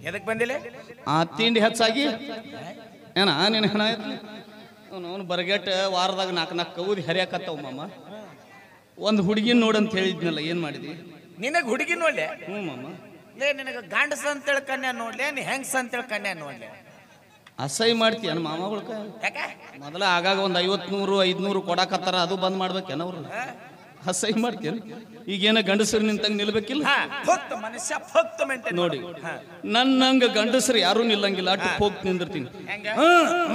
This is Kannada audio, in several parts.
ಎದಕ್ ಬಂದಿಲ್ಲ ಆ ತಿಂಡಿ ಹೆಚ್ಚಾಗಿ ಏನ ನಿನ್ನ ಹೆಣ ಅವನು ಅವನು ಬರಗೆಟ್ ವಾರದಾಗ ನಾಲ್ಕು ನಾಲ್ಕು ಕೌದಿ ಹರಿಯಾಕತ್ತಾವ ಮಾಮ ಒಂದು ಹುಡುಗಿನ ನೋಡಂತ ಹೇಳಿದ್ನಲ್ಲ ಏನು ಮಾಡಿದಿ ನಿನಗ್ ಹುಡುಗಿ ನೋಡ್ಲೆ ಹ್ಞೂ ಮಾಮ ಲೇ ನಿನಗ ಗಂಡಸ ಅಂತೇಳಿ ಕನ್ಯಾ ನೋಡ್ಲೆ ನೀ ಹೆಂಗ್ಸ ಅಂತೇಳಿ ಕನ್ಯಾ ನೋಡ್ಲೆ ಅಸಹ್ಯ ಮಾಡ್ತೀಯನ ಮಾಮಗಳ ಯಾಕ ಮೊದಲ ಆಗಾಗ ಒಂದು ಐವತ್ತು ನೂರು ಐದ್ನೂರು ಕೊಡಾಕತ್ತಾರ ಅದು ಬಂದ್ ಮಾಡ್ಬೇಕೇನ ಅವ್ರು ಅಸಹ್ಯ ಮಾಡ್ತೀಯನ ಈಗೇನ ಗಂಡಸರು ನಿಂತಂಗೆ ನಿಲ್ಬೇಕಿಲ್ಲ ಹಾ ಭಕ್ತ ಮನುಷ್ಯ ಭಕ್ತ ಮೇಂಟೈನ್ ನೋಡಿ ನನ್ನಂಗ ಗಂಡಸರು ಯಾರೂ ನಿಲ್ಲಂಗಿಲ್ಲ ಅಟ್ಟು ಹೋಗಿ ನಿಂದಿರ್ತೀನಿ ಹೆಂಗ ಹಾ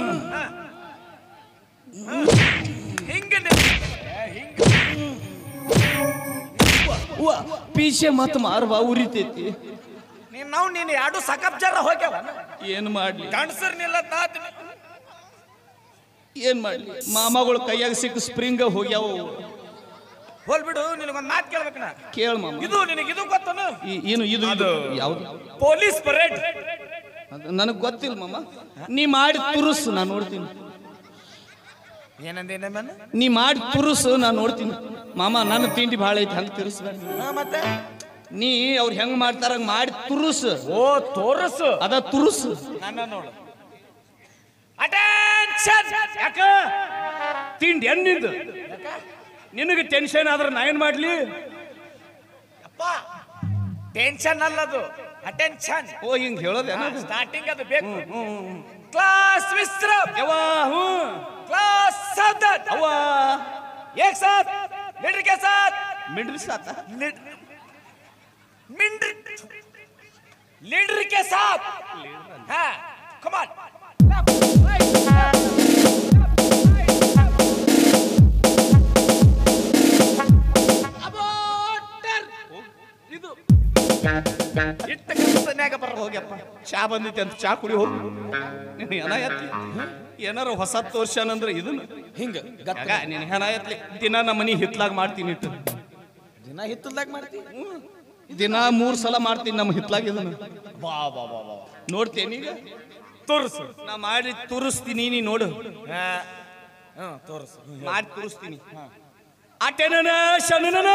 ಹಿಂಗ ನಿಂತ್- ಹಿಂಗ ಅವ್ವ, ಪೀಸೆ ಮತ್ ಮಾರ್ವಾ ಉರಿತೈತಿ ನೀನ್ ನಾವು ನೀನು ಎರಡು ಸಕಪ್ ಜರ ಹೋಗ್ಯಾವ ಏನ್ ಮಾಡ್ಲಿ ಗಂಡಸರ್ ನಿಲ್ಲತ್ತ ಏನ್ ಮಾಡ್ಲಿ ಮಾಮಗಳು ಕೈಯಾಗ ಸಿಕ್ಕ ಸ್ಪ್ರಿಂಗ್ ಹೋಗ್ಯಾವ ಅವು. ಹೋಲ್ಬಿಡು ನಿನಗೊಂದ್ ಮಾತು ಕೇಳ್ಬೇಕು ನಾ ಕೇಳ್ ಮಾಮ ಇದು ನಿನಗೆ ಇದು ಗೊತ್ತನು ಈ- ಏನು ಇದು ಇದು ಯಾವ್ದು ಪೊಲೀಸ್ ಪರೇಡ್ ನನಗೆ ಗೊತ್ತಿಲ್ಲ ಮಾಮ ನೀ ಮಾಡಿ ತುರುಸು ನಾ ನೋಡ್ತೀನಿ ಏನಂದೇನ ಮೇನ ನೀ ಮಾಡಿ ತುರುಸು ನಾ ನೋಡ್ತೀನಿ ಮಾಮ ನನ್ನ ತಿಂಡಿ ಭಾಳ ಐತಿ ಹಂಗೆ ತಿರ್ಸ್ಬೇಡ ಮತ್ತೆ ನೀ ಅವ್ರು ಹೆಂಗ್ ಮಾಡ್ತಾರ ಹಂಗ್ ಮಾಡಿ ತುರುಸು ಓ ತೋರಸು ಅದ ತುರುಸು ನನ್ನ ನೋಡು ಅಟೆನ್ಷನ್ ಯಾಕ ತಿಂಡಿ ಎನ್ನಿಂದು ನಿನಗೆ ಟೆನ್ಷನ್ ಆದ್ರೆ ನಾ ಏನ್ ಮಾಡ್ಲಿ ಅಪ್ಪ ಟೆನ್ಷನ್ ಅಲ್ಲದು ಅಟೆನ್ಷನ್ ಓ ಹಿಂಗ್ ಹೇಳೋದೇನ ಸ್ಟಾರ್ಟಿಂಗ್ ಅದು ಬೇಕು ಕ್ಲಾಸ್ ವಿಶ್ರಾಮ್ ಯವ್ವಾ ಹ್ಞೂ ಕ್ಲಾಸ್ ಸಾವಧಾನ್ ಅವ್ವ एक साथ लीडर के साथ ಮಿಡ್ರಿ ಸಾತ लीडर मिंडर लीडर के साथ हाँ कमान ಇದು ಇಟ್ಟ ಕೆಲಸನ್ಯಾಗ ಬರ ಹೋಗ್ಯಪ್ಪ ಚಾ ಬಂದೈತಿ ಅಂತ ಚಾ ಕುಡಿ ಹೋಗಿ ನೀನು ಹೆಣ ಎತ್ತಿ ಏನಾರ ಹೊಸ ತೋರ್ಸ್ಯಾನಂದ್ರೆ ಇದನ್ನ ಹಿಂಗ ಯಾಕ ನೀನು ಹೆಣ ಎತ್ಲಿ ದಿನ ನಮ್ಮ ಮನಿ ಹಿತ್ಲಾಗ ಮಾಡ್ತೀನಿ ಇಟ್ಟು ದಿನ ಹಿತ್ತಲ್ದಾಗ ಮಾಡ್ತಿ ದಿನ ಮೂರ್ ಸಲ ಮಾಡ್ತೀನಿ ನಮ್ಮ ಹಿತ್ಲಾಗ ಇದನ್ನ ಬಾ ಬಾ ಬಾ ಬಾ ನೋಡ್ತೇನೆ ಈಗ ತೋರಿಸು ನಾ ಮಾಡಿ ತುರಿಸ್ತೀನಿ ನೀ ನೋಡು ಹ್ಮ್ ತೋರಿಸು ಮಾಡಿ ತುರಿಸ್ತೀನಿ ಅಟೆನನ ಶನನ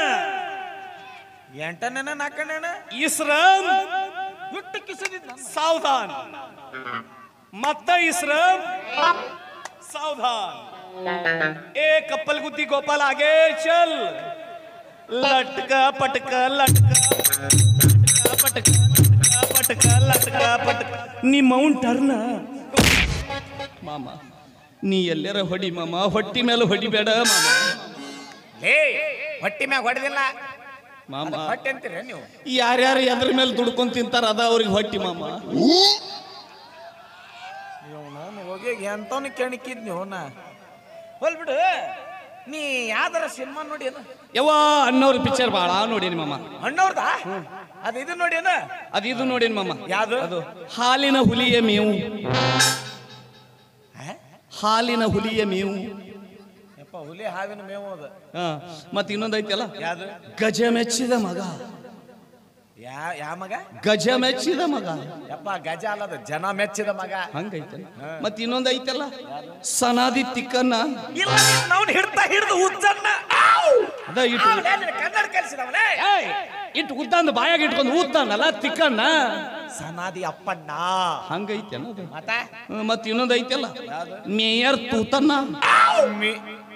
ಎಂಟನೇನ ನಾಲ್ಕನೇನ ಇಸ್ರಾಮ್ ಹುಟ್ಟು ಕಿಸದಿದ್ದ ಸಾವಧಾನ್ ಮತ್ತ ಇಸ್ರಾಮ್ ಸಾವಧಾನ್ ए कप्पल गुद्दी गोपाल आगे चल लटका पटका लटका पटका पटका पटका लटका पटका ನೀ ಮೌಂಟ್ ಅರ್ನ ಮಾಮ ನೀ ಎಲ್ಲರ ಹೊಡಿ ಮಾಮ ಹೊಟ್ಟಿ ಮೇಲೆ ಹೊಡಿಬೇಡ ಮಾಮ ಲೇ ಹೊಟ್ಟಿ ಮ್ಯಾಗ ಹೊಡೆದಿಲ್ಲ ಮಾಮ ಹೊಟ್ಟೆ ಅಂತೀರ ನೀವು ಯಾರ್ಯಾರು ಎದ್ರ ಮೇಲೆ ದುಡ್ಕೊಂಡ್ ತಿಂತಾರ ಅದ ಅವ್ರಿಗೆ ಹೊಟ್ಟಿ ಮಾಮ ನಾನು ಹೋಗಿ ಎಂತವನು ಕೆಣಕಿದ್ ನೀವು ನಾ ಹೋಲ್ ಬಿಡು ನೀ ಯಾವ್ದಾರ ಸಿನಿಮಾ ನೋಡಿ ಏನ ಯವ್ವ ಅನ್ನೋರ್ ಪಿಕ್ಚರ್ ಭಾಳ ನೋಡೇನಿ ಮಾಮ ಅಣ್ಣವ್ರದ ಅದು ಇದು ನೋಡಿ ಏನ ಅದು ಇದು ನೋಡೇನಿ ಮಾಮ ಯಾವ್ದು ಅದು ಹಾಲಿನ ಹುಲಿಯ ಮೇವು ಹಾಲಿನ ಹುಲಿಯ ಮೇವು ಯಪ್ಪ ಹುಲಿ ಹಾವಿನ ಮೇವು ಅದು ಹಾ ಮತ್ ಇನ್ನೊಂದ್ ಐತಲ್ಲ ಯಾವ್ದು ಗಜ ಮೆಚ್ಚಿದ ಮಗ ಯಾ ಯಾವ ಮಗ ಗಜ ಮೆಚ್ಚಿದ ಮಗ ಯಪ್ಪ ಗಜ ಅಲ್ಲದ ಜನ ಮೆಚ್ಚಿದ ಮಗ ಹಂಗೈತೆ ಮತ್ ಇನ್ನೊಂದ್ ಐತಲ್ಲ ಸನಾದಿ ತಿಕ್ಕನ್ನ ಇಲ್ಲ ನಾವು ಹಿಡ್ತಾ ಹಿಡಿದು ಹುಚ್ಚನ್ನ ಅದ ಇಟ್ಟು ಕನ್ನಡ ಕಲಿಸಿದವನೇ ಏಯ್, ಇಟ್ಟು ಉದ್ದಂದ ಬಾಯಾಗ ಇಟ್ಕೊಂಡು ಊದ್ತಾನಲ್ಲ ತಿಕ್ಕನ್ನ ಸನಾದಿ ಅಪ್ಪಣ್ಣ ಹಂಗೈತೆ ಅದು ಮತ್ತ ಹ್ಮ್, ಮತ್ ಇನ್ನೊಂದ್ ಐತಲ್ಲ ಮೇಯರ್ ತೂತನ್ನ ಮಿ-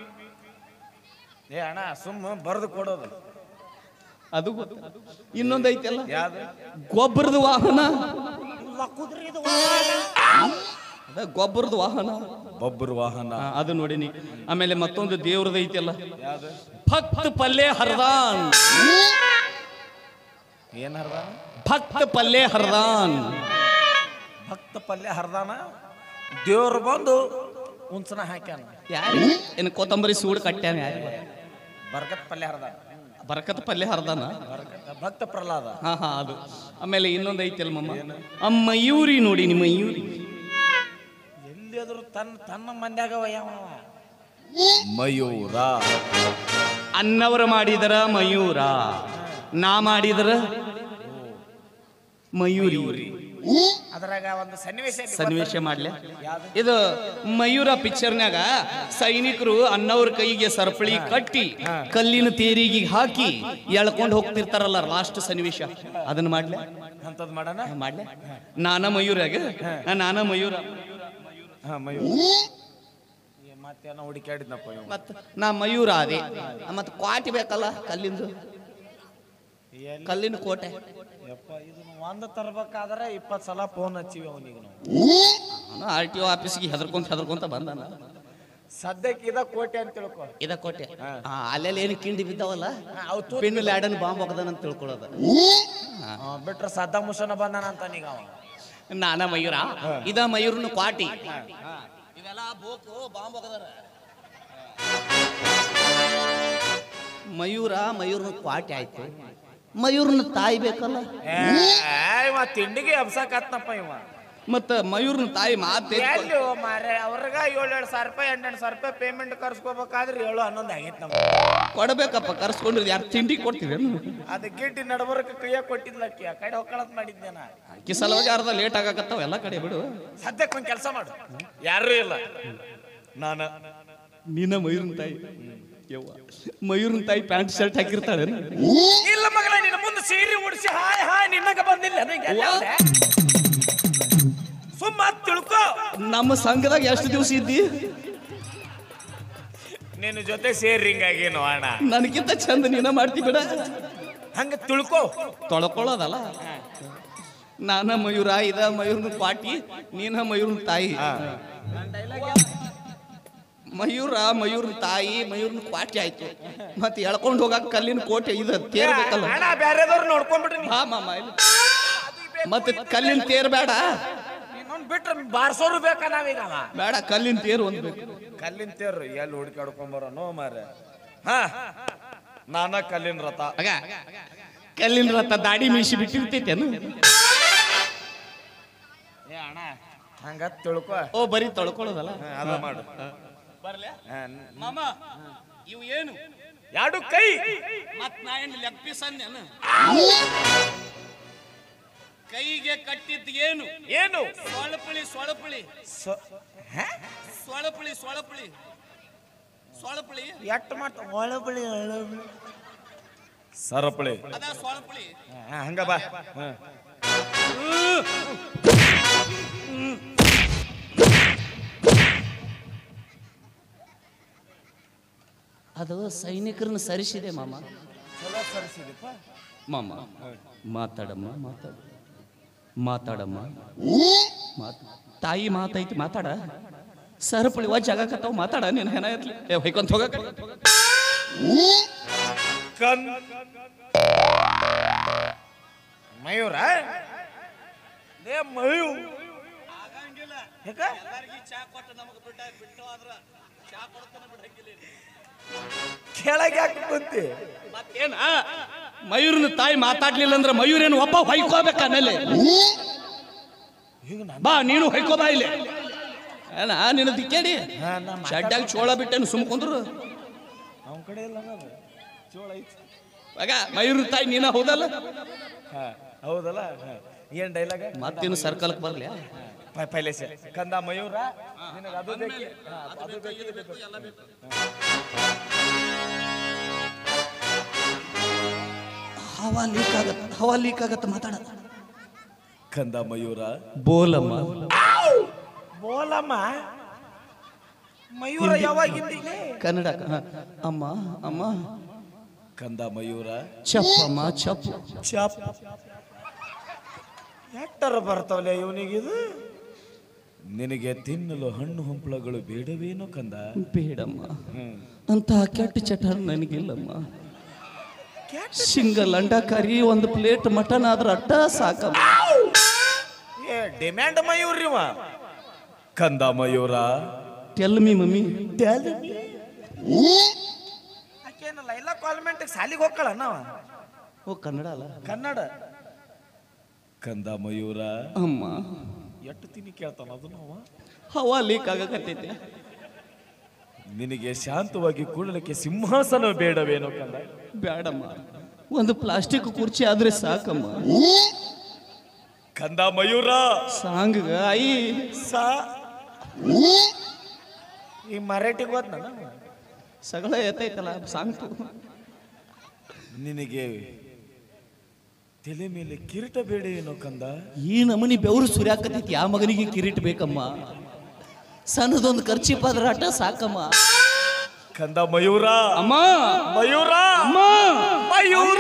ಏ ಅಣ್ಣ ಸುಮ್ಮ ಬರೆದು ಕೊಡೋದು ಅದು ಗೊತ್ತ ಇನ್ನೊಂದ್ ಐತಲ್ಲ ಯಾವ್ದು ಗೊಬ್ಬರದ ವಾಹನ ಕುದುರೆದು ಅದ ಗೊಬ್ಬರದ ವಾಹನ ಬೊಬ್ಬರು ವಾಹನ ಹಾ, ಅದು ನೋಡಿನಿ ಆಮೇಲೆ ಮತ್ತೊಂದು ದೇವ್ರದ ಐತಲ್ಲ ಯಾವ್ದು ಭಕ್ತ ಪಲ್ಲೆ ಹರ್ದಾನ್ ಏನ್ ಹರ್ದಾನ ಭಕ್ತ ಪಲ್ಲೆ ಹರ್ದಾನ್ ಭಕ್ತ ಪಲ್ಯ ಹರ್ದಾನ ದೇವ್ರು ಬಂದು ಉಂಚನ ಹಾಕ್ಯಾನ ಯಾರು ಏನು ಕೊತ್ತಂಬರಿ ಸೂಡು ಕಟ್ಟ್ಯಾನ ಯಾರು ಬರ್ಗತ್ ಪಲ್ಯ ಹರ್ದಾನ ಬರಕತ್ ಪಲ್ಲೆ ಹರ್ದಾನ ಬರ್ಗತ್ ಭಕ್ತ ಪ್ರಹ್ಲಾದ ಹಾ ಹಾ ಅದು ಆಮೇಲೆ ಇನ್ನೊಂದು ಐತಲ್ ಮಮ್ಮ ಆ ಮಯೂರಿ ನೋಡಿ ನಿಮ್ಮ ಮಯೂರಿ ಎಲ್ಲಿಯಾದ್ರು ತನ್ನ ತನ್ನ ಮಂದ್ಯಾಗ ಯಾವ ಮಯೂರ ಅನ್ನವರ ಮಾಡಿದರ ಮಯೂರ ನಾ ಮಾಡಿದರ ಮಯೂರಿ ಅದ್ರಾಗ ಒಂದು ಸನ್ನಿವೇಶ ಐತಿ ಸನ್ನಿವೇಶ ಮಾಡ್ಲಿ ಯಾವ್ದು? ಇದು ಮಯೂರ ಪಿಕ್ಚರ್ನ್ಯಾಗ ಸೈನಿಕರು ಅನ್ನವ್ರ ಕೈಗೆ ಸರಪಳಿ ಕಟ್ಟಿ ಕಲ್ಲಿನ ತೇರಿಗೆ ಹಾಕಿ ಎಳ್ಕೊಂಡು ಹೋಗ್ತಿರ್ತಾರಲ್ಲ ಲಾಸ್ಟ್ ಸನ್ನಿವೇಶ ಅದನ್ನ ಮಾಡ್ಲಿ ಅಂತದ್ ಮಾಡೋಣ ಮಾಡ್ಲಿ ನಾನ ಮಯೂರಾಗ ನಾನ ಮಯೂರ ಹಾ ಮಯೂರ್ ಏ, ಮತ್ತೇನೋ ಹುಡುಕಾಡಿದ್ನಪ್ಪ ಇವ ಮತ್ತ ನಾ ಮಯೂರ ಅದೇ ಮತ್ತ ಕ್ವಾಟಿ ಬೇಕಲ್ಲ ಕಲ್ಲಿಂದು ಎಲ್ಲಿ ಕಲ್ಲಿನ ಕೋಟೆ ಯಪ್ಪ ಇದನ್ನ ಒಂದ್ ತರ್ಬೇಕಾದ್ರೆ ಇಪ್ಪತ್ ಸಲ ಫೋನ್ ಹಚ್ಚಿವಿ ಅವನಿಗೆ ನಾವು ಆರ್ ಟಿ ಒ ಆಫೀಸ್ಗೆ ಹೆದರ್ಕೊಂತ ಹೆದರ್ಕೊಂತ ಬಂದಾನ ಸದ್ಯಕ್ಕೆ ಇದ ಕೋಟೆ ಅಂತ ತಿಳ್ಕೊ ಇದ ಕೋಟೆ ಹಾ ಅಲ್ಲೆಲ್ಲ ಏನು ಕಿಂಡಿ ಬಿದ್ದಾವಲ್ಲ ಹಾ, ಅವ್ ತೂತ್ ಪಿನ್ ಲ್ಯಾಡನ್ ಬಾಂಬ್ ಹಾಕದಾನ ಅಂತ ತಿಳ್ಕೊಳ್ಳೋದ ಆ, ಬಿಟ್ರೆ ಸದ್ದ ಮುಷನ ಬಂದಾನ ಅಂತ ನೀಗ ಅವ ನಾನ ಮಯೂರ ಇದ ಮಯೂರ್ನ ಕ್ವಾಟಿ ಇವೆಲ್ಲ ಬೋಕು ಬಾಂಬ್ ಹಾಕದಾರ ಮಯೂರ ಮಯೂರ್ನ ಕ್ವಾಟಿ ಆಯ್ತು ಮಯೂರ್ನ ತಾಯಿ ಬೇಕಲ್ಲ ಏ, ಇವ ತಿಂಡಿಗೆ ಹಬ್ಸಕತ್ನಪ್ಪ ಇವ ಮತ್ತ ಮಯೂರ್ನ ತಾಯಿ ಮಾತೆ ಎಲ್ಲಿ ಮಾರೆ ಅವ್ರಗ ಏಳು ಏಳು ಸಾವಿರ ರೂಪಾಯಿ ಎಂಟೆಂಟು ಸಾವಿರ ರೂಪಾಯಿ ಪೇಮೆಂಟ್ ಕರ್ಸ್ಕೋಬೇಕಾದ್ರೆ ಏಳು ಹನ್ನೊಂದು ಆಗೈತೆ ನಮ್ಗೆ ಕೊಡಬೇಕಪ್ಪ ಕರ್ಸ್ಕೊಂಡ್ರಿ ಯಾರು ತಿಂಡಿ ಕೊಡ್ತೀವಿ ಅದು ಗಿಟ್ಟಿ ನಡಬರ್ಕ ಕೈಯಾಗ ಕೊಟ್ಟಿದ್ಲಕ್ಕಿ ಆ ಕಡೆ ಹೊಕ್ಕಳತ್ ಮಾಡಿದ್ದೆ ನಾ ಅಕ್ಕಿ ಸಲುವಾಗಿ ಅರ್ಧ ಲೇಟ್ ಆಗಕತ್ತಾವ ಎಲ್ಲ ಕಡೆ ಬಿಡು ಸದ್ಯಕ್ಕೆ ಒಂದು ಕೆಲಸ ಮಾಡು ಯಾರೂ ಇಲ್ಲ ನಾನು ನೀನ ಮಯೂರ್ನ ತಾಯಿ ಯವ್ವ ಮಯೂರ್ನ ತಾಯಿ ಪ್ಯಾಂಟ್ ಶರ್ಟ್ ಹಾಕಿರ್ತಾಳೆ ಇಲ್ಲ ಮಗಳ ನಿನ್ನ ಮುಂದೆ ಸೀರೆ ಉಡಿಸಿ ಹಾಯ್ ಹಾಯ್ ನಿನ್ನಗ ಬಂದಿಲ್ಲ ನಂಗೆ ಎಲ್ಲಿ ಅವ್ಳೆ? ಸುಮ್ಮ ಅದ್ ತಿಳ್ಕೊ ನಮ್ಮ ಸಂಘದಾಗ ಎಷ್ಟು ದಿವಸ ಇದ್ದಿ ನಿನ್ನ ಜೊತೆ ಸೇರಿ ಹಿಂಗಾಗೇನು ಅಣ್ಣ ನನಗಿಂತ ಚಂದ ನೀನ ಮಾಡ್ತಿ ಬಿಡ ಹಂಗ ತಿಳ್ಕೊ ತೊಳ್ಕೊಳ್ಳೋದಲ್ಲ ನಾನ ಮಯೂರ ಇದ ಮಯೂರ್ನ ಪಾಟಿ ನೀನ ಮಯೂರ್ನ ತಾಯಿ ಮಯೂರ ಮಯೂರ್ನ ತಾಯಿ ಮಯೂರ್ನ ಕ್ವಾಟಿ ಆಯ್ತು ಮತ್ತೆ ಎಳ್ಕೊಂಡು ಹೋಗಾಕ ಕಲ್ಲಿನ ಕೋಟೆ ಇದು ತೇರ್ಬೇಕಲ್ಲ ಅಣ್ಣ ಬ್ಯಾರೆದವ್ರು ನೋಡ್ಕೊಂಡ್ಬಿಟ್ರಿ ನೀ ಹಾ ಮಾಮ ಇಲ್ಲಿ. ಮತ್ತೆ ಕಲ್ಲಿನ ತೇರ್ ಬೇಡ ಇನ್ನೊಂದು ಬಿಟ್ರೆ ಬಾರ್ಸೋರು ಬೇಕಾ ನಾವೀಗ ಅವ? ಬೇಡ ಕಲ್ಲಿನ ತೇರು ಒಂದ್ ಬೇಕು ಕಲ್ಲಿನ ತೇರು ಎಲ್ಲಿ ಹುಡುಕಾಡ್ಕೊಂಬರೋ ನೋ ಮಾರ ಹಾ ನಾನ ಕಲ್ಲಿನ ರಥ ಆಗ ಕಲ್ಲಿನ ರಥ ದಾಡಿ ಮೀಸಿ ಬಿಟ್ಟಿರ್ತೈತೇನು ಏ ಅಣ್ಣ ಹಂಗ ತಿಳ್ಕೊ ಓ ಬರೀ ತೊಳ್ಕೊಳ್ಳೋದಲ್ಲ ಹಾ, ಅದ ಮಾಡು ಬರ್ಲೆ ಹಾ, ಮಾಮ ಇವು ಏನು ಎರಡು ಕೈ ಮತ್ ನಾ ಏನು ಲೆಗ್ ಪೀಸ್ ಅಂದೇನು ಕೈಗೆ ಕಟ್ಟಿದ್ ಏನು ಏನು ಸೊಳಪುಳಿ ಸೊಳಪುಳಿ ಸ- ಹಾ? ಸೊಳಪುಳಿ ಸೊಳಪುಳಿ ಸೊಳಪುಳಿ ಎಟ್ ಮಾಡ್ತ ಒಳಬಳಿ ಒಳಬಳಿ ಸರಪಳಿ ಅದ ಸೊಳಪುಳಿ ಹಾ, ಹಂಗ ಬಾ ಹಾ. ಅದು ಸೈನಿಕರನ್ನ ಸರಿಸಿದೆ ಮಾಮ ಚಲೋ ಸರಿಸಿದಪ್ಪ ಮಾಮ ಮಾತಾಡಮ್ಮ ಮಾತಾಡ ಮಾತಾಡಮ್ಮ ಮಾತ್ ತಾಯಿ ಮಾತೈತಿ ಮಾತಾಡ ಸರಪಳಿ ವಾ ಜಾಗಕತ್ತಾವ ಮಾತಾಡ ನೀನು ಹೆಣ ಇರ್ಲಿ ಏ ಹೊಯ್ಕೊಂತ ಹೋಗಕ ಕನ್ ಮಯೂರ ಲೇ ಮಯೂ ಯಾಕ ಕೆಳಗೆ ಯಾಕೆ ಕುಂತಿ ಮತ್ತೇನ ಮಯೂರ್ನ ತಾಯಿ ಮಾತಾಡ್ಲಿಲ್ಲ ಅಂದ್ರೆ ಮಯೂರೇನು ಒಬ್ಬ ಹೊಯ್ಕೋಬೇಕ ಆಮೇಲೆ ಈಗ ನಾನು ಬಾ ನೀನು ಹೊಯ್ಕೋ ಬಾ ಇಲ್ಲಿ ಏನ ನಿನ್ನ ದಿಕ್ಕೇಡಿ ಹಾ, ನಾ ಶಡ್ಡಾಗ ಚೋಳ ಬಿಟ್ಟೇನು ಸುಮ್ಕೊಂಡ್ರು ಅವನ ಕಡೆ ಇಲ್ಲ ಅನ್ನೋದು ಚೋಳ ಐತಿ ಆಗ ಮಯೂರ್ನ ತಾಯಿ ನೀನ ಹೌದಲ್ಲ ಹಾ ಹೌದಲ್ಲ ಹಾ. ಏನ್ ಡೈಲಾಗ ಮತ್ತೇನು ಸರ್ಕಲ್ಕ್ ಬರ್ಲಿ ಪೈಲೇಶ ಕಂದ ಮಯೂರ ನಿನಗೆ ಅದು ಬೇಕಿ ಹಾ, ಅದು ಬೇಕಿ, ಇದು ಬೇಕು. ಹವಾ ಲೀಕ್ ಆಗತ್ತ ಹವಾ ಲೀಕ್ ಆಗತ್ತ ಮಾತಾಡ ಕಂದ ಮಯೂರ ಬೋಲಮ್ಮ ಬೋಲಮ್ಮ ಮಯೂರ ಯಾವಾಗಿಂದಿಗೆ ಕನ್ನಡ ಹ. ಅಮ್ಮ ಅಮ್ಮ ಕಂದ ಮಯೂರ ಚಪ್ಪಮ್ಮ ಚಪ್ಪ ಚಾಪ್ ಎಟ್ಟರ ಬರ್ತಾವಲ್ಲ ಇವನಿಗಿದು ನಿನಗೆ ತಿನ್ನಲು ಹಣ್ಣು ಹಂಪಲಗಳು ಬೇಡವೇನೋ ಕಂದ ಬೇಡಮ್ಮ ಹ್ಮ್ ಅಂತಹ ಕೆಟ್ಟ ಚಟ ನನಗಿಲ್ಲಮ್ಮ ಸಿಂಗಲ್ ಅಂಡ ಕರಿ ಒಂದು ಪ್ಲೇಟ್ ಮಟನ್ ಆದ್ರ ಅಟ್ಟ ಸಾಕಮ್ಮ ಏ ಡಿಮ್ಯಾಂಡ್ ಮಯೂರ್ ಇವ ಕಂದ ಮಯೂರ ಟೆಲ್ ಮಿ ಮಮ್ಮಿ ಆಕೇನಲ್ಲ ಎಲ್ಲ ಕಾಲ್ಮೆಂಟ್ ಸಾಲಿಗೆ ಹೋಗ್ಕಳ ನಾವ ಓ ಕನ್ನಡ ಅಲ್ಲ ಕನ್ನಡ ಕಂದ ಮಯೂರ ಅಮ್ಮ ಎಷ್ಟು ತಿನ್ನಿ ಕೇಳ್ತಾನ ಅದು ನಾವ ಹವಾ ಲೀಕ್ ಆಗಕತ್ತೈತೆ ನಿನಗೆ ಶಾಂತವಾಗಿ ಕೂಡಲಿಕ್ಕೆ ಸಿಂಹಾಸನ ಬೇಡವೇನೋ ಕಂದ ಬೇಡಮ್ಮ ಒಂದು ಪ್ಲಾಸ್ಟಿಕ್ ಕುರ್ಚಿ ಆದ್ರೆ ಸಾಕಮ್ಮ ಕಂದ ಮಯೂರ ಸಾಂಗ್ ಐ ಸಾ ಈ ಮರಾಠಿಗೆ ಹೋದ್ ನಾನು ಸಗಳ ಎತ್ತೈತಲ್ಲ ಸಾಂಗ್ ನಿನಗೆ ತಲೆ ಮೇಲೆ ಕಿರೀಟ ಬೇಡ ಏನೋ ಕಂದ ಈ ನಮನಿ ಬೆವರು ಸುರ್ಯಾಕತೈತಿ ಯಾವ ಮಗನಿಗೆ ಕಿರೀಟ್ ಬೇಕಮ್ಮ ಸಣ್ಣದೊಂದು ಖರ್ಚಿಪಾದ್ರಾಟ ಸಾಕಮ್ಮ ಕಂದ ಮಯೂರ ಅಮ್ಮ ಮಯೂರ ಅಮ್ಮ ಮಯೂರ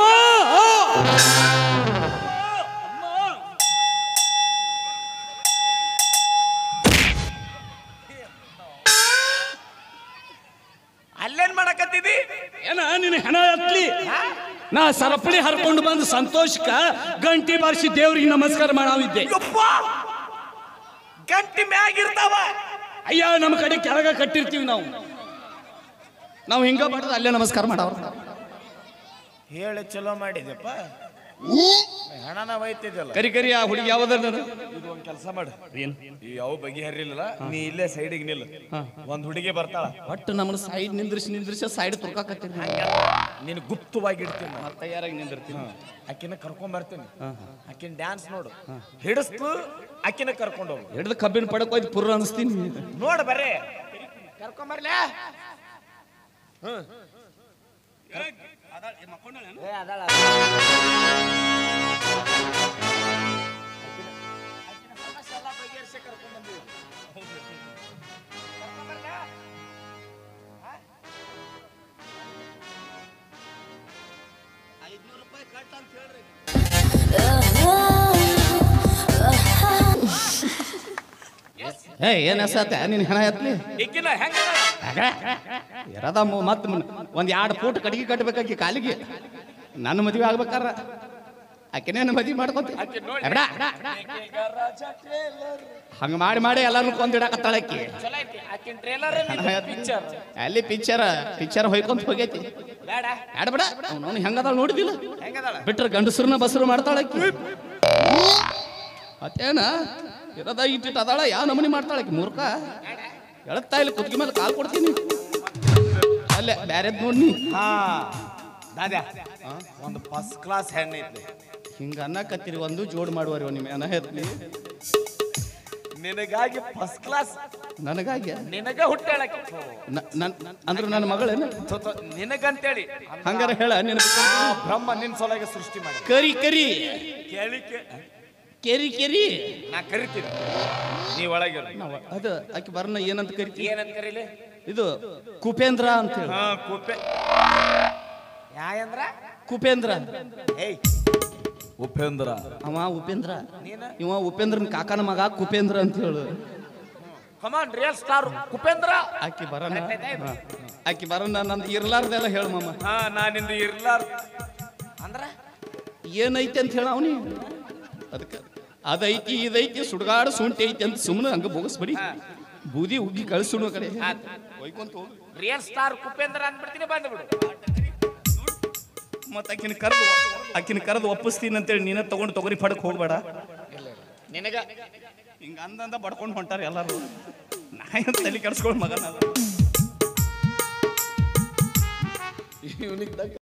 ಅಲ್ಲೇನ್ ಮಾಡಕತ್ತಿದಿ ಏನ ನಿನ್ನ ಹೆಣ ಎತ್ಲಿ ನಾ ಸರಪಳಿ ಹರ್ಕೊಂಡು ಬಂದು ಸಂತೋಷಕ್ಕ ಗಂಟಿ ಬಾರಿಸಿ ದೇವ್ರಿಗೆ ನಮಸ್ಕಾರ ಮಾಡಾವಿದ್ದೆ ಯಪ್ಪ ಗಂಟಿ ಮ್ಯಾಗಿರ್ತಾವ ಅಯ್ಯ ನಮ್ಮ ಕಡೆ ಕೆಳಗ ಕಟ್ಟಿರ್ತೀವಿ ನಾವು ನಾವು ಹಿಂಗ ಮಾಡಿದ್ರೆ ಅಲ್ಲೇ ನಮಸ್ಕಾರ ಮಾಡವ್ರ ಹೇಳಿ ಚಲೋ ಮಾಡಿದ್ಯಪ್ಪ ಹಣನ ಒಯ್ತಿದ್ಯಲ್ಲ ಕರಿ ಕರಿ ಆ ಹುಡುಗಿ ಯಾವ್ದಾರ ಇದು ಒಂದ್ ಕೆಲಸ ಮಾಡು ಏನ್ ಈ ಯಾವ ಬಗೆಹರಿಲಿಲ್ಲ ನೀ ಇಲ್ಲೇ ಸೈಡಿಗೆ ನಿಲ್ಲ ಒಂದ್ ಹುಡುಗಿ ಬರ್ತಾಳ ಒಟ್ಟು ನಮ್ಮನ್ನ ಸೈಡ್ ನಿಂದ್ರಿಸಿ ನಿಂದ್ರಿಸಿ ಸೈಡ್ ತುರ್ಕಾಕತ್ತೀರಿ ನೀನು ಗುಪ್ತವಾಗಿ ಇಡ್ತೀನಿ ನಾನು. ತಯಾರಾಗಿ ನಿಂದಿರ್ತೀನಿ ಆಕಿನ ಕರ್ಕೊಂಡ್ ಬರ್ತೀನಿ ಆಕಿನ ಡ್ಯಾನ್ಸ್ ನೋಡು ಹಿಡಿಸ್ತು ಆಕಿನ ಕರ್ಕೊಂಡು ಹೋಗು ಹಿಡ್ದು ಕಬ್ಬಿನ ಪಡಕ್ ಹೋಯ್ತು ಪುರ್ರ ಅನಿಸ್ತೀನಿ ನೋಡು ಬರ್ರಿ ಕರ್ಕೊಂಡ್ ಬರ್ಲೇ ಏ, ಅದಾಳ. ಆಕಿನ ಸಮಸ್ಯೆ ಎಲ್ಲ ಬಗೆಹರಿಸಿ ಕರ್ಕೊಂಡ್ ಬಂದೀವಿ. ಕರ್ಕೊಂಡ್ ಬರ್ಲಾ? ಏ ಏನ್ ಎಸತ್ತ ನಿನ್ ಹೆಣ ಎತ್ಲಿ ಈಕಿನ ಹೆಂಗ ಇರದ ಮತ್ತೆ ಒಂದ್ ಎರಡು ಫೂಟ್ ಕಡಿಗೆ ಕಟ್ಬೇಕಾಕಿ ಕಾಲಿಗೆ ನನ್ನ ಮದುವೆ ಆಗ್ಬೇಕಾರ ಆಕೆನೇನು ಮದುವೆ ಮಾಡ್ಕೊತಿ ಎಬ್ಡ. ಹಂಗ ಮಾಡಿ ಮಾಡಿ ಎಲ್ಲಾರು ಕೊಂದಿಡಕತ್ತಾಳ ಆಕಿ ಚಲೋ ಐತಿ ಆಕಿನ ಟ್ರೇಲರ್ ಪಿಕ್ಚರ್ ಅಲ್ಲಿ ಪಿಕ್ಚರ್ ಪಿಕ್ಚರ್ ಹೊಯ್ಕೊಂತ ಹೋಗೈತಿ ಬೇಡ ಆಡ ಬೇಡ ಅವ್ನು ಹೆಂಗದಾಳ ನೋಡಿದಿಲ್ಲ ಹೆಂಗದಾಳ ಬಿಟ್ರೆ ಗಂಡಸ್ರನ್ನ ಬಸರು ಮಾಡ್ತಾಳ ಆಕಿ ಮತ್ತೇನ ಇರದ ಇಟ್ಟಿಟ್ಟು ಅದಾಳ ಯಾವ ನಮೂನಿ ಮಾಡ್ತಾಳ ಆಕಿ ಮೂರ್ಖ ಎಳತ್ತಾ ಇಲ್ಲಿ ಕುತ್ಕಿ ಮೇಲೆ ಕಾಲ್ ಕೊಡ್ತೀನಿ ಅಲ್ಲೇ ಬ್ಯಾರೆದ್ ನೋಡಿ ಹಾ ದಾದ್ಯಾ ಒಂದು ಫಸ್ಟ್ ಕ್ಲಾಸ್ ಹೆಣ್ಣು ಐತಿ ಹಿಂಗ ಅನ್ನಕತ್ತೀರಿ ಒಂದು ಜೋಡ್ ಮಾಡುವರಿ ನಿಮ್ಮ ಅನ ಹೆತ್ಲಿ ನಿನಗಾಗಿ ಫಸ್ಟ್ ಕ್ಲಾಸ್ ನನಗಾಗಿ ನಿನಗ ಹುಟ್ಟಾಳಕ್ಕೆ ನ- ನನ್- ಅಂದ್ರೆ ನನ್ನ ಮಗಳೇನ ನಿನಗಂತೇಳಿ ಹಂಗಾರ ಹೇಳ ನಿನ್ನ ಆ ಬ್ರಹ್ಮ ನಿನ್ ಸೊಲಗೆ ಸೃಷ್ಟಿ ಮಾಡಿ ಕರಿ ಕರಿ ಕೇಳಿಕೆ ಕೆರಿ ಕೆರಿ ನಾ ಕರಿತೀನಿ ನೀ ಒಳಗಿರು ನಾವ್ ಅದು ಆಕಿ ಬರ್ನ ಏನಂತ ಕರಿತೀವಿ ಏನಂತ ಕರೀಲಿ ಇದು ಕುಪೇಂದ್ರ ಅಂತ ಹೇಳಿ ಹಾ ಕುಪ್ಪೆ ಯಾಂದ್ರ ಕುಪೇಂದ್ರ ಏಯ್ ಉಪೇಂದ್ರ ಅವ ಉಪೇಂದ್ರ ನೀನ ಇವ ಉಪೇಂದ್ರನ ಕಾಕನ ಮಗ ಕುಪೇಂದ್ರ ಅಂತ ಹೇಳು ಕಮಾನ್ ರಿಯಲ್ ಸ್ಟಾರ್ ಕುಪೇಂದ್ರ ಆಕಿ ಬರನ ಹಾ. ಆಕಿ ಬರನ ನಂದು ಇರ್ಲಾರ್ದೆಲ್ಲ ಹೇಳ ಮಾಮ ಹಾ ನಾನಿಂದ ಇರ್ಲಾರ ಅಂದ್ರ ಏನೈತಿ ಅಂತ ಹೇಳ ಅವನಿ ಅದಕ್ಕೆ ಅದೈತಿ ಇದೈತಿ ಸುಡ್ಗಾಡು ಸುಂಟಿ ಐತಿ ಅಂತ ಸುಮ್ಮನೆ ಹಂಗ ಬೋಗಸ್ಬಿಡಿ ಬೂದಿ ಉಗ್ಗಿ ಕಳಿಸುಣ ಕಡೆ ಒಯ್ಕೊಂತ ಹೋಗು ರಿಯಲ್ ಸ್ಟಾರ್ ಕುಪೇಂದ್ರ ಅಂದ್ಬಿಡ್ತೀನಿ ಬಂದ್ಬಿಡು ಮತ್ತೆ ಆಕಿನ ಕರೆದು ಆಕಿನ ಕರೆದು ಒಪ್ಪಿಸ್ತೀನಿ ಅಂತೇಳಿ ನೀನ ತಗೊಂಡು ತಗೋರಿ ಪಡಕ್ ಹೋಗ್ಬೇಡ ನಿನಗ ಹಿಂಗ ಅಂದಂದ ಬಡ್ಕೊಂಡು ಹೊಂಟಾರ ಎಲ್ಲಾರು ನಾ ಏನ್ ತಲೆ ಕೆಡ್ಸ್ಕೊಳ್ ಮಗನ ಇವನಿಗೆ